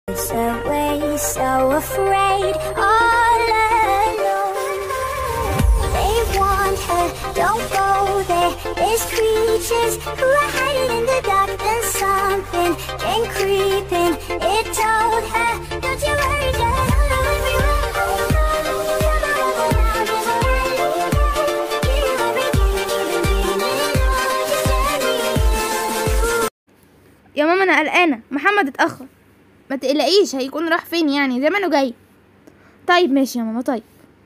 away, so afraid, all alone. They want her, don't go there. There's creatures who are hiding in the dark. Then something came creeping. It told her, don't you worry, just let me يا ماما انا قلقانه محمد اتاخر ما تقلقيش هيكون راح فين يعني زمانه جاي طيب ماشي يا ماما طيب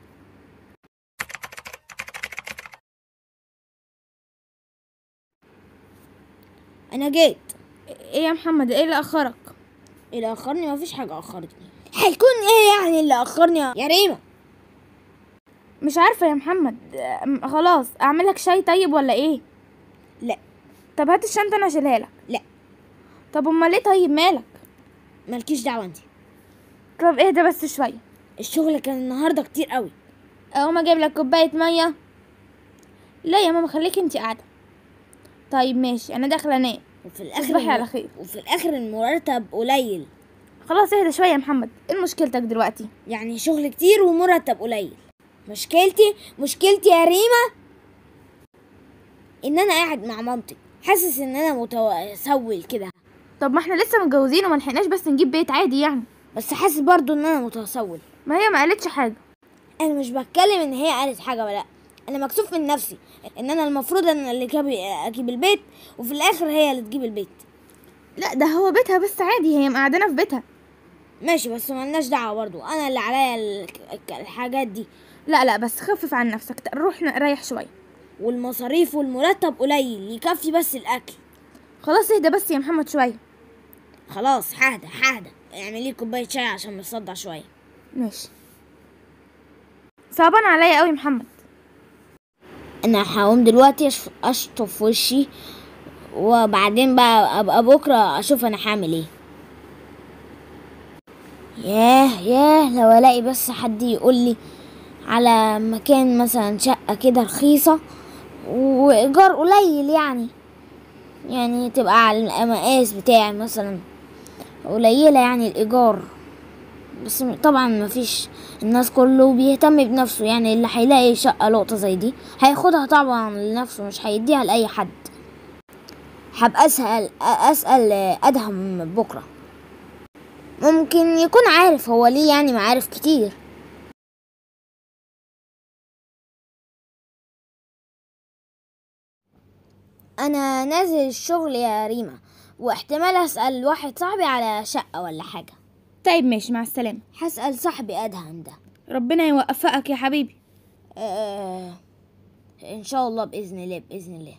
انا جيت ايه يا محمد ايه اللي اخرك إيه اللي اخرني مفيش حاجه اخرتني هيكون ايه يعني اللي اخرني يا ريما مش عارفه يا محمد أم، خلاص اعمل لك شاي طيب ولا ايه لا طب هات الشنطه انا اشيلها لك لا طب امال ليه طيب مالك مالكيش دعوه انت طب اهدى بس شويه الشغل كان النهارده كتير قوي اقوم اجيب لك كوبايه ميه لا يا ماما خليكي انتي قاعده طيب ماشي انا داخله انام وفي الاخر تصبحي الم- على خير. وفي الاخر المرتب قليل خلاص اهدى شويه يا محمد ايه مشكلتك دلوقتي يعني شغل كتير ومرتب قليل مشكلتي مشكلتي يا ريما ان انا قاعد مع مامتي حاسس ان انا متسول كده طب ما احنا لسه متجوزين وما لحقناش بس نجيب بيت عادي يعني بس حاسس برضو ان انا متسول ما هي ما قالتش حاجه انا مش بتكلم ان هي قالت حاجه ولا لا انا مكسوف من نفسي ان انا المفروض انا اللي جاب- اجيب البيت وفي الاخر هي اللي تجيب البيت لا ده هو بيتها بس عادي هي مقعدانا في بيتها ماشي بس ملناش دعوه برضو انا اللي عليا ال- الحاجات دي لا لا بس خفف عن نفسك ت- روح نريح شويه والمصاريف والمرتب قليل يكفي بس الاكل خلاص اهدى بس يا محمد شويه خلاص ههدى ههدى اعملي كوبايه شاي عشان مصدع شويه ماشي صعبان عليا قوي محمد انا هقوم دلوقتي أشف- اشطف وشي وبعدين بقى ابقى بكره اشوف انا هعمل ايه ياه ياه لو الاقي بس حد يقول لي على مكان مثلا شقه كده رخيصه وايجار قليل يعني يعني تبقى على المقاس بتاعي مثلا قليله يعني الايجار بس طبعا مفيش الناس كله بيهتم بنفسه يعني اللي هيلاقي شقة لقطة زي دي هياخدها طبعا لنفسه مش هيديها لأي حد هبقى أسأل أسأل أدهم بكرة ممكن يكون عارف هو ليه يعني معارف كتير أنا نازل الشغل يا ريما واحتمال أسأل واحد صاحبي على شقة ولا حاجة طيب ماشي مع السلامه هسأل صاحبي أدهم ده ربنا يوفقك يا حبيبي آه ان شاء الله باذن الله باذن الله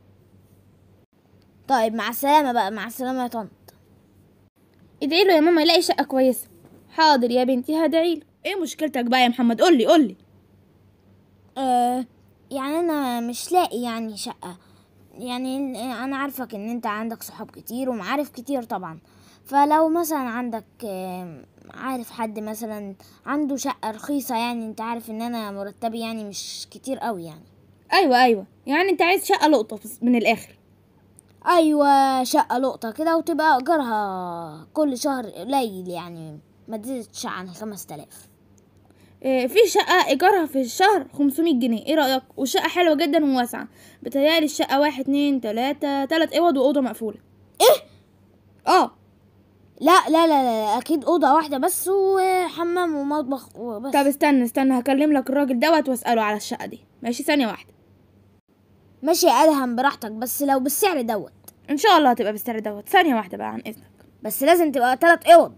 طيب مع السلامه بقى مع السلامه يا طنط ادعي له يا ماما يلاقي شقه كويسه حاضر يا بنتي هدعي له ايه مشكلتك بقى يا محمد قولي قولي آه يعني انا مش لاقي يعني شقه يعني انا عارفك ان انت عندك صحاب كتير ومعارف كتير طبعا فلو مثلا عندك آه، عارف حد مثلا عنده شقه رخيصه يعني انت عارف ان انا مرتبي يعني مش كتير قوي يعني ايوه ايوه يعني انت عايز شقه لقطه بس- من الاخر ايوه شقه لقطه كده وتبقى ايجارها كل شهر قليل يعني ما تزيدش عن خمس تلاف إيه، في شقة إيجارها في الشهر 500 جنيه إيه رأيك؟ وشقة حلوة جدا وواسعة بتهيألي الشقة واحد اتنين تلاتة تلات أوض وأوضة مقفولة إيه؟ اه لا لا لا لا اكيد اوضه واحده بس وحمام ومطبخ وبس طب استنى استنى هكلم لك الراجل دوت واسأله على الشقة دي ماشي ثانية واحدة ماشي يا ادهم براحتك بس لو بالسعر دوت إن شاء الله هتبقى بالسعر دوت ثانية واحدة بقى عن إذنك بس لازم تبقى تلات اوض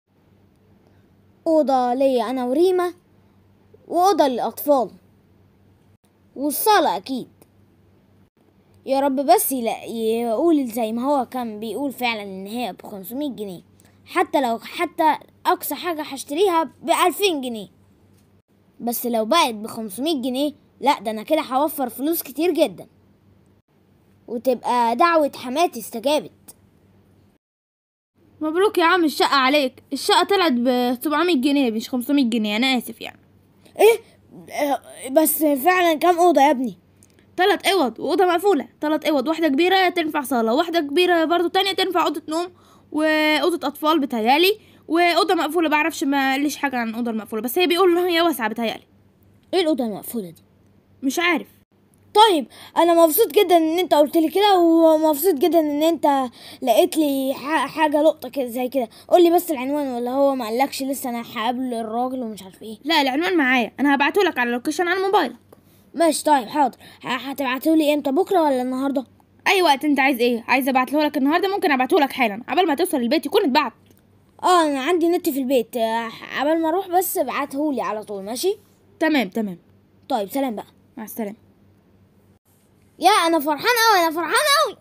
اوضه ليا انا وريما واوضه للاطفال والصاله اكيد يا رب بس يلا- يقول زي ما هو كان بيقول فعلا ان هي ب 500 جنيه حتى لو حتى اقصى حاجه هشتريها ب 2000 جنيه بس لو بقت ب 500 جنيه لا ده انا كده هوفر فلوس كتير جدا وتبقى دعوة حماتي استجابت مبروك يا عم الشقة عليك الشقة طلعت ب 700 جنيه مش 500 جنيه أنا آسف يعني ايه آه، بس فعلا كام اوضه يا ابني تلات اوض واوضه مقفوله تلات اوض واحده كبيره تنفع صاله واحده كبيره برضو تانية تنفع اوضه نوم واوضه اطفال بتهيالي واوضه مقفوله بعرفش ما ليش حاجه عن الاوضه المقفوله بس هي بيقولوا ان هي واسعه بتهيألي ايه الاوضه المقفوله دي مش عارف طيب انا مبسوط جدا ان انت قلت لي كده ومبسوط جدا ان انت لقيت لي ح- حاجه لقطه كده زي كده قول لي بس العنوان ولا هو ما قالكش لسه انا هقابل الراجل ومش عارف ايه لا العنوان معايا انا هبعتهولك على اللوكيشن على موبايلك ماشي طيب حاضر ه- هتبعتولي امتى بكره ولا النهارده اي وقت انت عايز ايه عايز ابعتهولك النهارده ممكن ابعتهولك حالا عبال ما توصل البيت يكون اتبعت اه انا عندي نت في البيت آه، عبال ما اروح بس ابعتهولي على طول ماشي تمام تمام طيب سلام بقى مع السلامه يا انا فرحان قوي انا فرحان قوي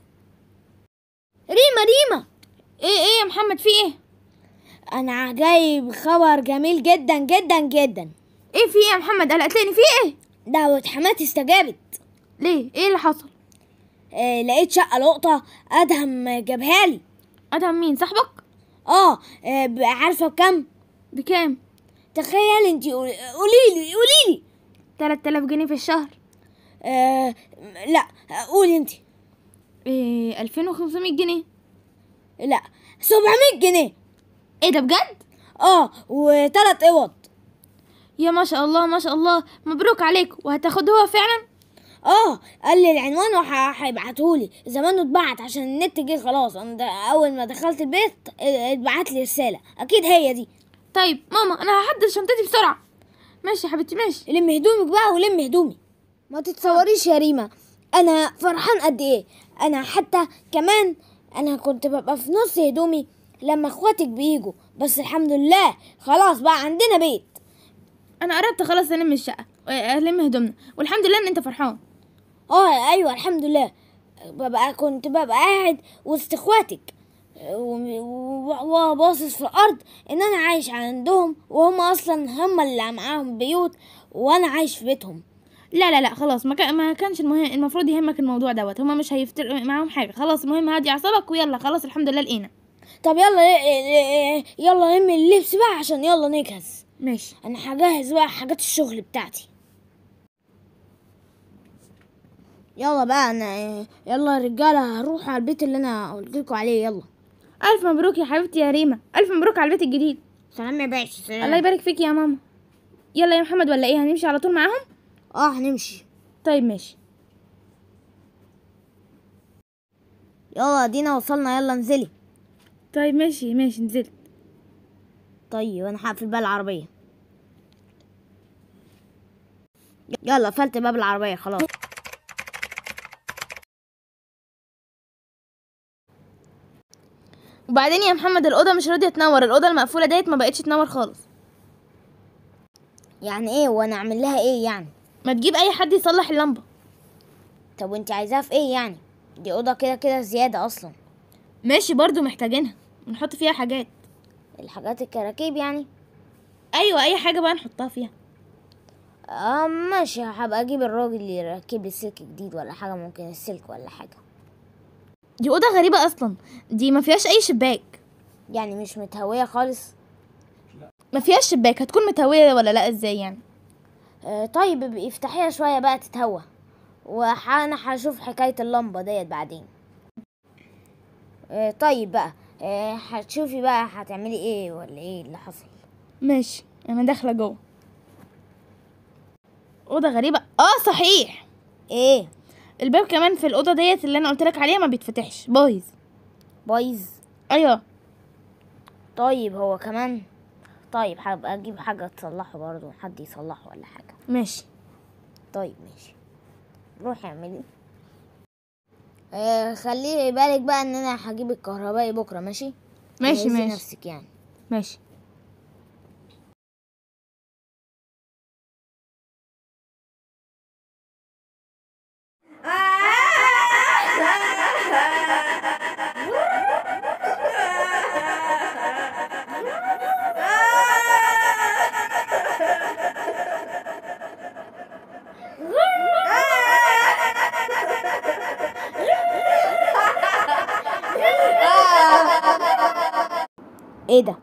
ريما ريما ايه ايه يا محمد في ايه انا جايب خبر جميل جدا جدا جدا ايه في ايه يا محمد قلقتني في ايه دعوة حماتي استجابت ليه ايه اللي حصل آه لقيت شقة لقطة ادهم جابها لي ادهم مين صاحبك اه آه، ب- عارفة بكم بكام تخيل انتي قولي لي قولي لي 3000 جنيه في الشهر آه لا قولي انتي ايه 2500 جنيه لا 700 جنيه ايه ده بجد اه وثلاث اوض يا ما شاء الله ما شاء الله مبروك عليك وهتاخد هو فعلا اه قال لي العنوان وهيبعتهولي زمانه اتبعت عشان النت جه خلاص انا ده اول ما دخلت البيت اه، اتبعت لي رساله اكيد هي دي طيب ماما انا هحضر شنطتي بسرعه ماشي يا حبيبتي ماشي لم هدومك بقى ولم هدومي ما تتصوريش يا ريما انا فرحان قد ايه انا حتى كمان انا كنت ببقى في نص هدومي لما اخواتك بيجوا بس الحمد لله خلاص بقى عندنا بيت انا قربت خلاص الم الشقه اه، الم هدومنا والحمد لله ان انت فرحان اه ايوه الحمد لله ببقى كنت ببقى قاعد وسط اخواتك و- و- وباصص في الارض ان انا عايش عندهم وهم اصلا هم اللي معاهم بيوت وانا عايش في بيتهم لا لا لا خلاص ما, كان ما كانش المهم المفروض يهمك الموضوع دوت هما مش هيفترق معاهم حاجه خلاص المهم هادي اعصابك ويلا خلاص الحمد لله لقينا طب يلا يلا نلم اللبس بقى عشان يلا نجهز ماشي انا هجهز بقى حاجات الشغل بتاعتي يلا بقى انا يلا يا رجاله هروح على البيت اللي انا قلت لكم عليه يلا الف مبروك يا حبيبتي يا ريما الف مبروك على البيت الجديد سلام يا باشا سلام الله يبارك فيك يا ماما يلا يا محمد ولا ايه هنمشي على طول معاهم اه هنمشي طيب ماشي يلا دينا وصلنا يلا انزلي طيب ماشي ماشي نزلت طيب انا هقفل بقى العربيه يلا قفلت باب العربيه خلاص وبعدين يا محمد الاوضه مش راضيه تنور الاوضه المقفوله ديت ما بقتش تنور خالص يعني ايه وانا اعمل لها ايه يعني ما تجيب اي حد يصلح اللمبه طب وانت عايزاها في ايه يعني دي اوضه كده كده زياده اصلا ماشي برضو محتاجينها نحط فيها حاجات الحاجات الكراكيب يعني ايوه اي حاجه بقى نحطها فيها اه ماشي هبقى اجيب الراجل اللي يركب لي سلك جديد ولا حاجه ممكن السلك ولا حاجه دي اوضه غريبه اصلا دي ما فيهاش اي شباك يعني مش متهويه خالص ما فيهاش شباك هتكون متهويه ولا لا ازاي يعني آه طيب ابقي افتحيها شويه بقى تتهوى وانا هشوف حكايه اللمبه ديت بعدين آه طيب بقى آه هتشوفي بقى هتعملي ايه ولا ايه اللي حصل ماشي انا داخله جوه اوضه غريبه اه صحيح ايه الباب كمان في الاوضه ديت اللي انا قلت لك عليها ما بيتفتحش بايظ بايظ ايوه طيب هو كمان طيب هبقى اجيب حاجه تصلحه برضه حد يصلحه ولا حاجه ماشي طيب ماشي روحي اعملي آه خلي بالك بقى ان انا هجيب الكهربائي بكره ماشي ماشي جهزي ماشي نفسك يعني ماشي ايه ده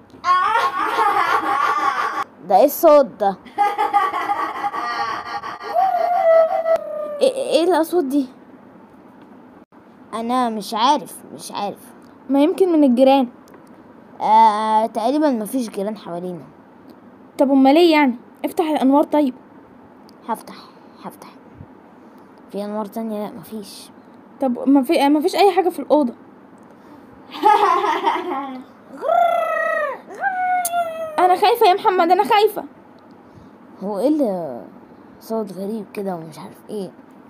ده ايه الصوت ده ايه ايه الاصوات دي انا مش عارف مش عارف ما يمكن من الجيران آه تقريبا مفيش جيران حوالينا طب امال ايه يعني افتح الانوار طيب هفتح هفتح في انوار تانية لا مفيش طب ما في ما فيش اي حاجه في الاوضه انا خايفه يا محمد انا خايفه هو ايه اللي صوت غريب كده ومش عارف ايه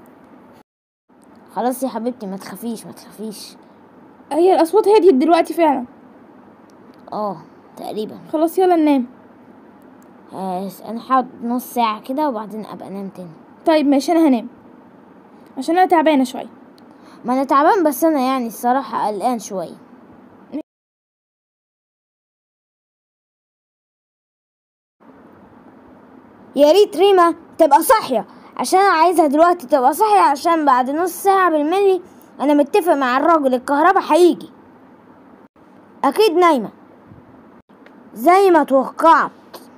خلاص يا حبيبتي ما تخافيش ما تخافيش هي الاصوات هديت دلوقتي فعلا اه تقريبا خلاص يلا ننام آه انا هقعد نص ساعة كده وبعدين ابقى انام تاني طيب ماشي انا هنام عشان انا تعبانه شويه ما انا تعبان بس انا يعني الصراحة قلقان شوية يا ريت ريما تبقى صاحية عشان انا عايزها دلوقتي تبقى صاحية عشان بعد نص ساعة بالملي انا متفق مع الراجل الكهرباء هيجي اكيد نايمة زي ما توقعت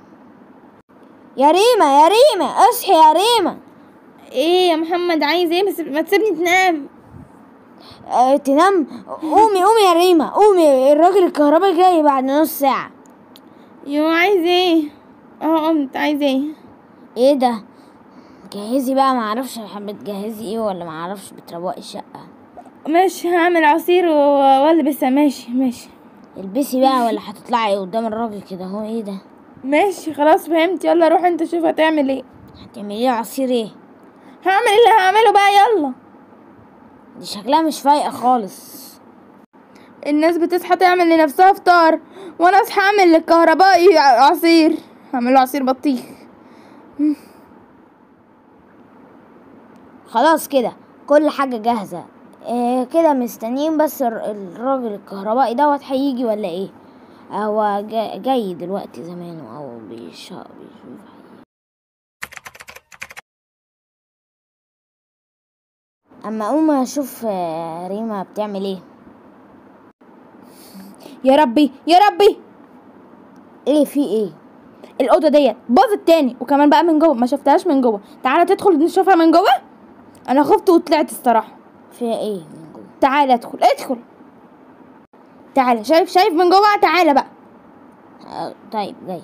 يا ريما يا ريما اصحي يا ريما ايه يا محمد عايز ايه بس ما تسيبني تنام آه، تنام قومي قومي يا ريما قومي الراجل الكهرباء جاي بعد نص ساعة يو عايز ايه اه قمت عايز ايه ايه ده جهزي بقى معرفش بتجهزي ايه ولا معرفش بتروقي الشقة ماشي هعمل عصير و- والبسها ماشي ماشي البسي بقى ولا هتطلعي قدام الراجل كده هو ايه ده ماشي خلاص فهمت يلا روح انت شوف هتعمل ايه هتعملي عصير ايه هعمل اللي هعمله بقى يلا دي شكلها مش فايقة خالص الناس بتصحى تعمل لنفسها فطار وانا اصحى اعمل للكهربائي ع- عصير هعمل له عصير بطيخ خلاص كده كل حاجة جاهزة إيه كده مستنيين بس الر- الراجل الكهربائي دوت هيجي ولا ايه هو جا- جاي دلوقتي زمانه او بيش بيشوف اما اقوم اشوف آه، ريما بتعمل ايه يا ربي يا ربي ايه في ايه الاوضه ديت باظت تاني وكمان بقى من جوه ما شفتهاش من جوه تعالى تدخل نشوفها من جوه انا خفت وطلعت الصراحه فيها ايه من جوه تعالى ادخل ادخل تعالى شايف شايف من جوه تعالى بقى آه، طيب جاي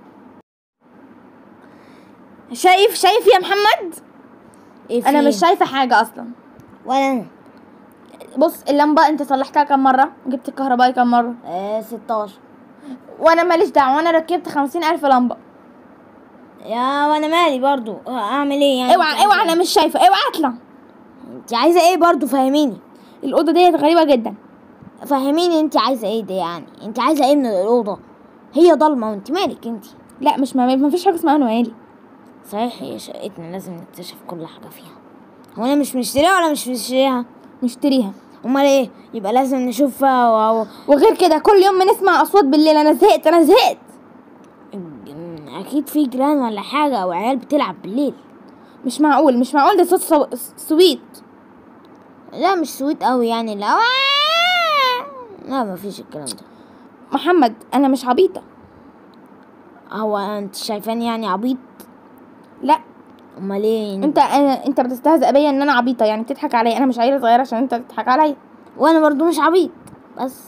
شايف شايف يا محمد ايه في انا إيه؟ مش شايفه حاجه اصلا ولا انا بص اللمبه انت صلحتها كم مره جبت الكهربائي كم مره آه 16 وانا ماليش دعوه وانا ركبت خمسين الف لمبه يا وانا مالي برضو آه، اعمل ايه يعني اوعى اوعى انا مش شايفه اوعى اطلع انت عايزه ايه برضو فهميني الاوضه ديت غريبه جدا فهميني انت عايزه ايه ده يعني انت عايزه ايه من الاوضه هي ضلمه وانت مالك انت لا مش ما ما فيش حاجه اسمها نوالي صحيح هي شقتنا لازم نكتشف كل حاجه فيها هو انا مش مشتريها ولا مش مشتريها نشتريها امال ايه يبقى لازم نشوفها و... و... وغير كده كل يوم بنسمع اصوات بالليل انا زهقت انا زهقت اكيد في جيران ولا حاجه او عيال بتلعب بالليل مش معقول مش معقول ده صوت سو... سويت لا مش سويت قوي يعني لا لا مفيش الكلام ده محمد انا مش عبيطه هو انت شايفاني يعني عبيط لا امال ايه انت أنا... انت بتستهزئ بيا ان انا عبيطه يعني بتضحك عليا انا مش عيله صغيره عشان انت تضحك عليا وانا برضو مش عبيط بس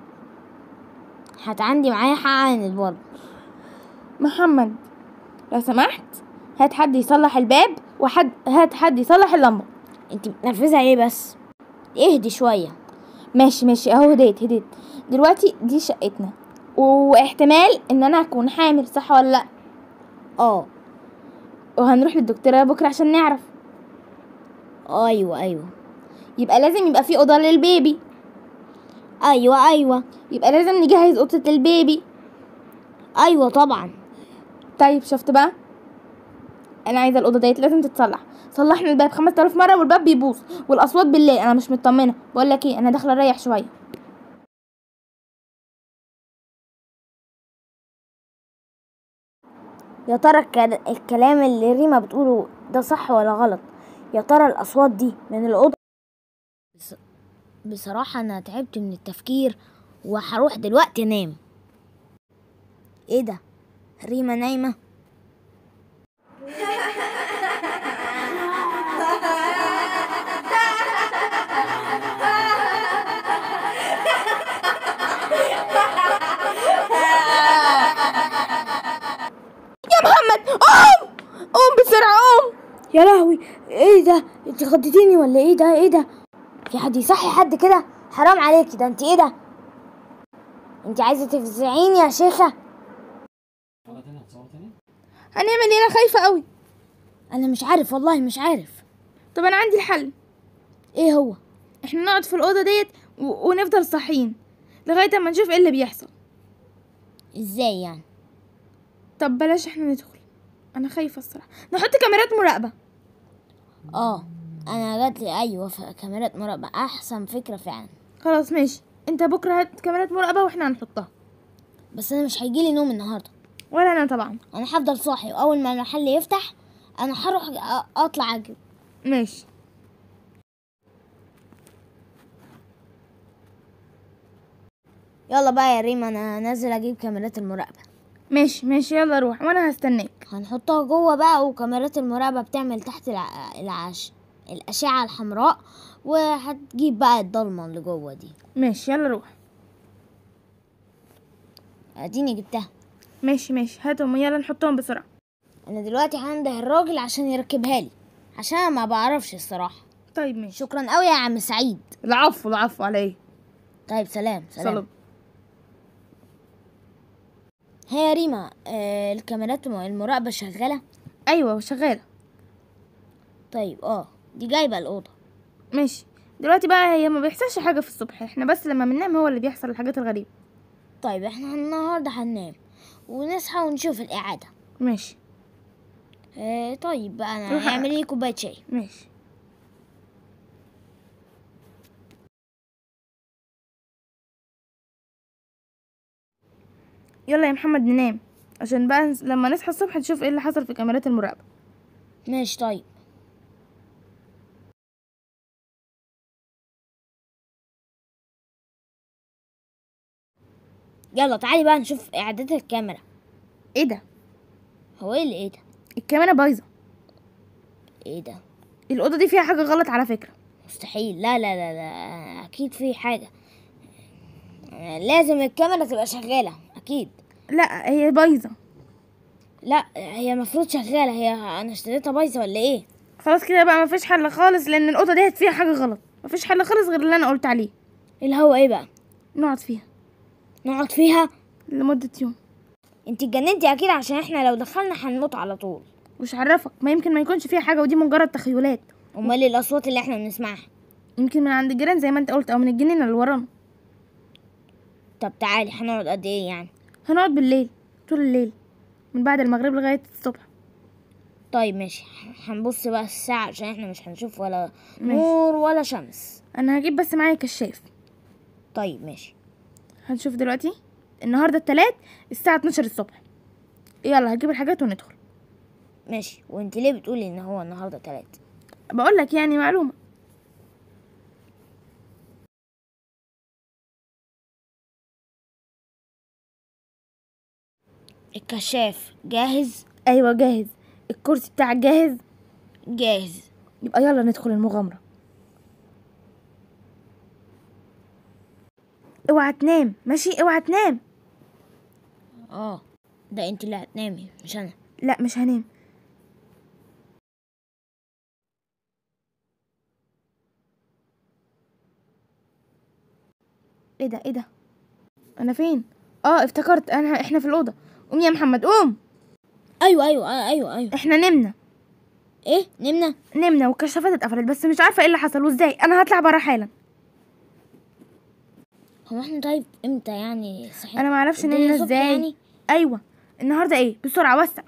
هتعندي معايا حق عند برضه محمد لو سمحت هات حد يصلح الباب وحد هات حد يصلح اللمبه انت بتنرفزها ايه بس اهدي شويه ماشي ماشي اهو هديت هديت دلوقتي دي شقتنا واحتمال ان انا اكون حامل صح ولا لا اه وهنروح للدكتوره بكره عشان نعرف ايوه ايوه يبقى لازم يبقى في اوضه للبيبي ايوه ايوه يبقى لازم نجهز اوضه البيبي ايوه طبعا طيب شفت بقى انا عايزه الاوضه ديت لازم تتصلح صلحنا الباب 5000 مره والباب بيبوظ والاصوات بالليل انا مش مطمنه بقول لك ايه انا داخله اريح شويه يا ترى الك- الكلام اللي ريما بتقوله ده صح ولا غلط يا ترى الاصوات دي من الاوضه بص... بصراحه انا تعبت من التفكير وهروح دلوقتي انام ايه ده ريما نايمه ايه ده انت خضتيني ولا ايه ده ايه ده في حد يصحي حد كده حرام عليكي ده انت ايه ده انت عايزه تفزعيني يا شيخه هنعمل ايه انا خايفه قوي انا مش عارف والله مش عارف طب انا عندي الحل ايه هو احنا نقعد في الاوضه ديت و... ونفضل صاحيين لغايه اما نشوف ايه اللي بيحصل ازاي يعني طب بلاش احنا ندخل انا خايفه الصراحه نحط كاميرات مراقبه اه انا جات لي ايوه ف- كاميرات مراقبه احسن فكره فعلا خلاص ماشي انت بكره هات كاميرات مراقبه واحنا هنحطها بس انا مش هيجيلي نوم النهارده ولا انا طبعا انا هفضل صاحي واول ما المحل يفتح انا هروح أ- اطلع اجري ماشي يلا بقى يا ريم انا نازل اجيب كاميرات المراقبه ماشي ماشي يلا روح وانا هستناك هنحطها جوه بقى وكاميرات المراقبه بتعمل تحت الع... العش الاشعه الحمراء وهتجيب بقى الضلمه اللي جوه دي ماشي يلا روح اديني جبتها ماشي ماشي هاتهم يلا نحطهم بسرعه انا دلوقتي هنده الراجل عشان يركبها لي عشان أنا ما بعرفش الصراحه طيب ماشي شكرا قوي يا عم سعيد العفو العفو على ايه طيب سلام سلام سلام هي يا ريما آه الكاميرات المراقبه شغاله ايوه شغاله طيب اه دي جايبه الاوضه ماشي دلوقتي بقى هي ما بيحصلش حاجه في الصبح احنا بس لما بننام هو اللي بيحصل الحاجات الغريبه طيب احنا النهارده هننام ونصحى ونشوف الاعاده ماشي آه طيب بقى انا روح هعمل لي كوبايه شاي ماشي يلا يا محمد ننام عشان بقى نس- لما نصحى الصبح نشوف ايه اللي حصل في كاميرات المراقبة ماشي طيب يلا تعالي بقى نشوف اعدادات الكاميرا ايه ده هو ايه اللي ايه ده الكاميرا بايظة ايه ده الأوضة دي فيها حاجة غلط على فكرة مستحيل لا لا لا لا اكيد في حاجه آه، لازم الكاميرا تبقى شغاله اكيد لا هي بايظة لا هي المفروض شغاله هي انا اشتريتها بايظه ولا ايه خلاص كده بقى مفيش حل خالص لأن الأوضة ديت فيها حاجة غلط مفيش حل خالص غير اللي أنا قلت عليه اللي هو ايه بقى نقعد فيها نقعد فيها لمدة يوم انت اتجننتي اكيد عشان احنا لو دخلنا هنموت على طول وش عرفك ما يمكن ما يكونش فيها حاجة ودي مجرد تخيلات امال إيه الاصوات اللي احنا بنسمعها يمكن من عند الجيران زي ما انت قلت او من الجنينة اللي ورانا طب تعالي هنقعد قد ايه يعني هنقعد بالليل طول الليل من بعد المغرب لغاية الصبح طيب ماشي هنبص بقى الساعة عشان احنا مش هنشوف ولا ماشي. نور ولا شمس انا هجيب بس معايا كشاف طيب ماشي هنشوف دلوقتي النهاردة التلات الساعة 12 الصبح يلا هجيب الحاجات وندخل ماشي وانت ليه بتقولي ان هو النهاردة تلات بقول لك يعني معلومة الكشاف جاهز ايوه جاهز الكرسي بتاعك جاهز جاهز يبقى يلا ندخل المغامرة اوعى تنام ماشي اوعى تنام اه ده انت اللي هتنامي مش انا لا مش هنام ايه ده ايه ده انا فين اه افتكرت انا احنا في الاوضه قوم يا محمد قوم ايوه ايوه آه، ايوه ايوه احنا نمنا ايه نمنا نمنا والكشافات اتقفلت بس مش عارفه ايه اللي حصل وازاي انا هطلع برا حالا هو احنا طيب امتى يعني صحيح انا ما اعرفش الدنيا نمنا صبح ازاي يعني ايوه النهارده ايه بسرعه وسع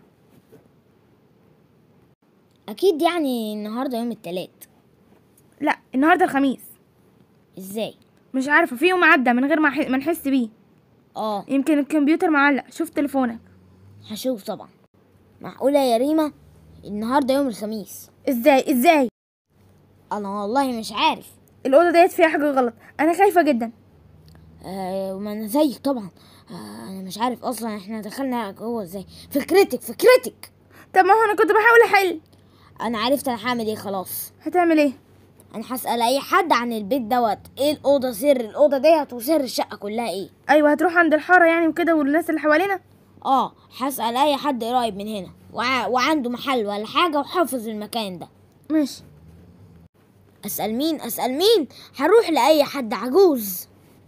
اكيد يعني النهارده يوم التلات لا النهارده الخميس ازاي مش عارفه في يوم عدى من غير ما أح- ما نحس بيه اه يمكن الكمبيوتر معلق شوف تليفونك هشوف طبعا معقولة يا ريما النهارده يوم الخميس ازاي ازاي انا والله مش عارف الاوضه ديت فيها حاجه غلط انا خايفه جدا آه وما انا زيك طبعا آه انا مش عارف اصلا احنا دخلنا جوه ازاي فكرتك فكرتك طب ما هو انا كنت بحاول احل انا عرفت انا هعمل ايه خلاص هتعمل ايه انا هسال اي حد عن البيت دوت ايه الاوضه سر الاوضه ديت وسر الشقه كلها ايه ايوه هتروح عند الحاره يعني وكده والناس اللي حوالينا اه هسال اي حد قريب من هنا وع... وعنده محل ولا حاجه وحافظ المكان ده ماشي اسال مين اسال مين هروح لاي حد عجوز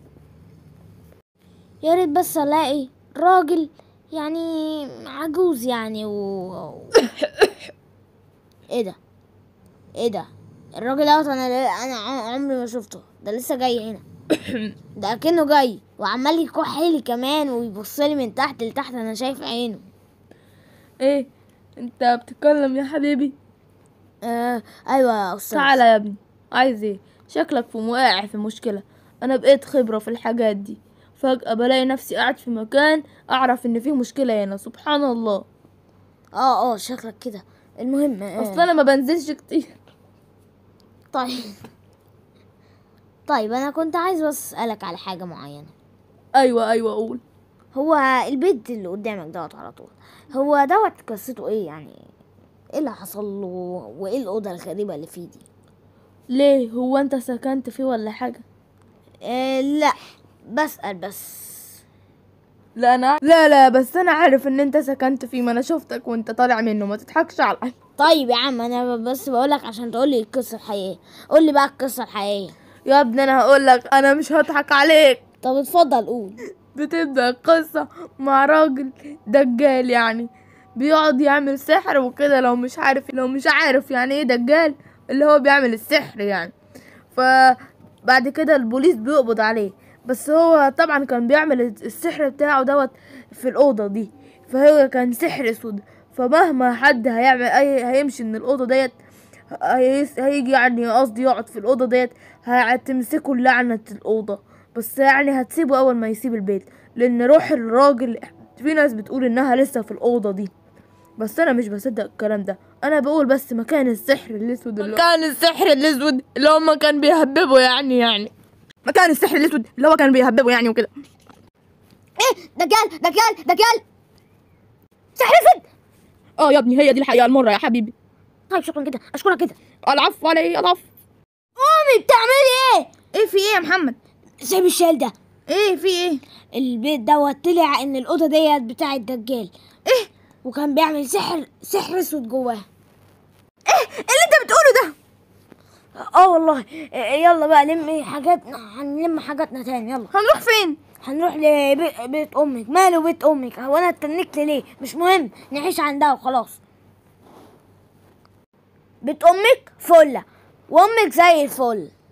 يا ريت بس الاقي راجل يعني عجوز يعني و ايه ده ايه ده الراجل دوت انا انا ع- عمري ما شفته ده لسه جاي هنا ده اكنه جاي وعمال يكح لي كمان ويبص لي من تحت لتحت انا شايف عينه ايه انت بتتكلم يا حبيبي آه ايوه يا استاذ تعالى يا ابني عايز ايه شكلك في واقع في مشكلة انا بقيت خبرة في الحاجات دي فجأة بلاقي نفسي قاعد في مكان اعرف ان فيه مشكلة هنا سبحان الله اه اه شكلك كده المهم آه. اصلا انا ما بنزلش كتير طيب طيب انا كنت عايز بس اسالك على حاجه معينه ايوه ايوه قول هو البيت اللي قدامك دوت على طول هو دوت قصته ايه يعني ايه اللي حصل له وايه الاوضه الغريبه اللي فيه دي ليه هو انت سكنت فيه ولا حاجة إيه لا بسال بس لا انا لا لا بس انا عارف ان انت سكنت فيه ما انا شفتك وانت طالع منه ما تضحكش عليا طيب يا عم انا بس بقولك عشان تقولي القصه الحقيقيه قولي بقى القصه الحقيقيه يا ابني انا هقول لك انا مش هضحك عليك طب اتفضل قول بتبدأ القصة مع راجل دجال يعني بيقعد يعمل سحر وكده لو مش عارف لو مش عارف يعني ايه دجال اللي هو بيعمل السحر يعني فبعد كده البوليس بيقبض عليه بس هو طبعا كان بيعمل السحر بتاعه دوت في الأوضة دي فهو كان سحر اسود فمهما حد هيعمل اي هيمشي من الأوضة ديت هيس- هيجي يعني قصدي يقعد في الأوضة ديت هتمسكه لعنة الأوضة بس يعني هتسيبه أول ما يسيب البيت لأن روح الراجل في ناس بتقول إنها لسه في الأوضة دي بس أنا مش بصدق الكلام ده أنا بقول بس مكان السحر الأسود اللي مكان السحر الأسود اللي هما كان بيهببوا يعني يعني مكان السحر الأسود اللي هو كان بيهببوا يعني وكده ايه دجال دجال دجال سحر اسود اه يا ابني هي دي الحقيقة المرة يا حبيبي طيب شكرا كده اشكرك كده العفو على ايه العفو قومي بتعملي ايه ايه في ايه يا محمد سيب الشال ده ايه في ايه البيت دوت طلع ان الاوضه ديت بتاع الدجال ايه وكان بيعمل سحر سحر اسود جواه ايه اللي انت بتقوله ده اه والله إيه، يلا بقى لمي حاجاتنا هنلم حاجاتنا تاني يلا هنروح فين هنروح لبيت بيت امك ماله بيت امك هو انا اتنكت ليه مش مهم نعيش عندها وخلاص بيت امك فله وامك زي الفل